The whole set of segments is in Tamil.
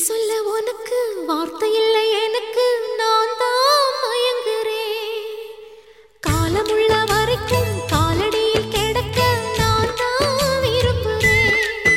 சொல்ல உனக்கு வார்த்தை இல்லை எனக்கு நான் தான் மயங்குறேன் காலமுள்ள வரைக்கும் காலடியில் கிடக்க நான் தான் விரும்புறேன்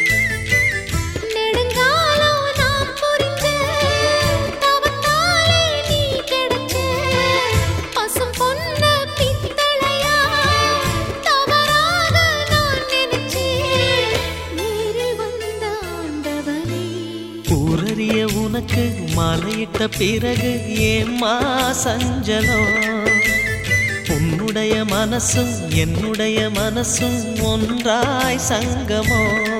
நெடுங்காலம் நான் புரிஞ்ச தவத்தாலே நீ கிடைச்ச பசும் பொன்ன பித்தளையா தவறாக நான் நினைச்சேன் நேரில் வந்த ஆண்டவனே ஊரறிய உனக்கு மலையிட்ட பிறகு ஏம்மா சஞ்சலம் உன்னுடைய மனசும் என்னுடைய மனசும் ஒன்றாய் சங்கமோ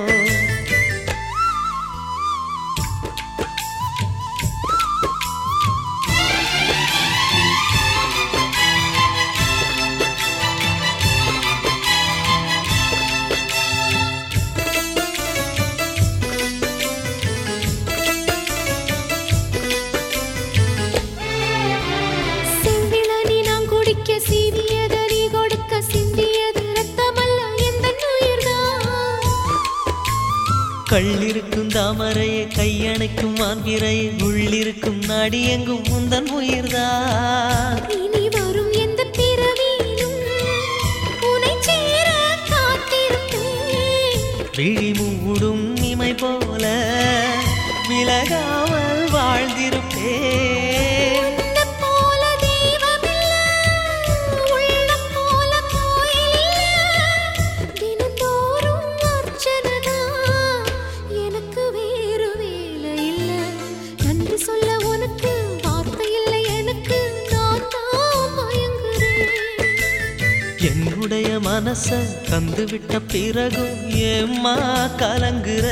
செம்பிளனி நான் குடிக்க சீவியத நீ கொடுக்க சிந்தியது ரத்தமல்ல எந்த உயிர்தான் கள்ளிருக்கும் தாமரையை கையணைக்கும் மான்பிரையை உள்ளிருக்கும் நாடி எங்கும் முந்தன் உயிர்தான் இனி வரும் எந்த பிறவியிலும் உனை சேர காத்திருப்பேன் விழி மூடும் இமை போல விலகாமல் வாழ்ந்திருப்பேன் உன்னைப் போல தெய்வமில்ல, உள்ளம் போல கோயிலில்ல. தினந்தோறும் அர்ச்சனைதான், எனக்கு வேறு வேலை இல்ல. நன்றி சொல்ல உனக்கு வார்த்தை இல்லை எனக்கு நான் தான் மயங்குறேன் என்னுடைய மனச தந்துவிட்ட பிறகும் ஏம்மா கலங்குற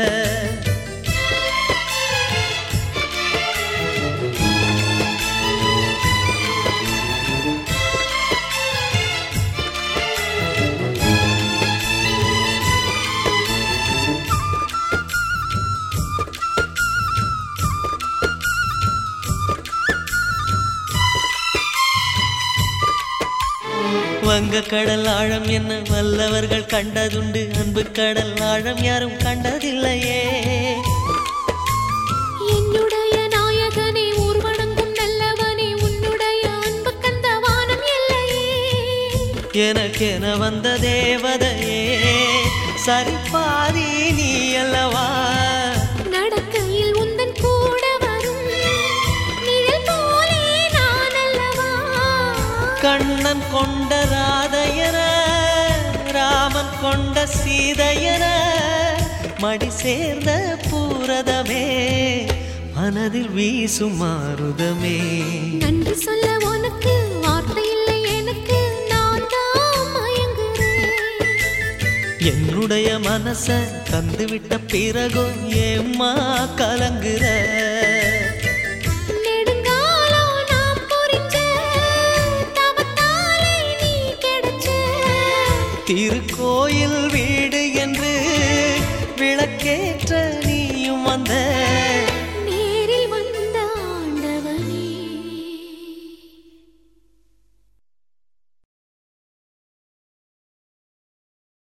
வங்க கடல் ஆழம் என்ன வல்லவர்கள் கண்டதுண்டு அன்பு கடல் ஆழம் யாரும் கண்டதில்லையே என்னுடைய நாயகனே ஊர்வணங்கும் நல்லவனே உன்னுடைய அன்பு கந்த வானம் எல்லையே எனக்கென வந்த தேவதையே சரிபாதி நீ அல்லவா நடக்கையில் உந்தன் கூட வரும் நிழல் போலே நான் அல்லவா கண்ணன் கொண்ட ராதையர ராமன் கொண்ட சீதையர மடி சேர்ந்த பூரதமே மனதில் வீசும் மாறுதமே நன்றி சொல்ல உனக்கு வார்த்தை இல்லை எனக்கு நான் தான் மயங்குறேன் என்னுடைய மனச தந்துவிட்ட பிறகும் ஏம்மா கலங்குற நெடுங்காலம் நான் புரிஞ்ச தவத்தாலே நீ கிடைச்ச திருக்கோயில் வீடு என்று விளக்கேற்ற நீயும் வந்த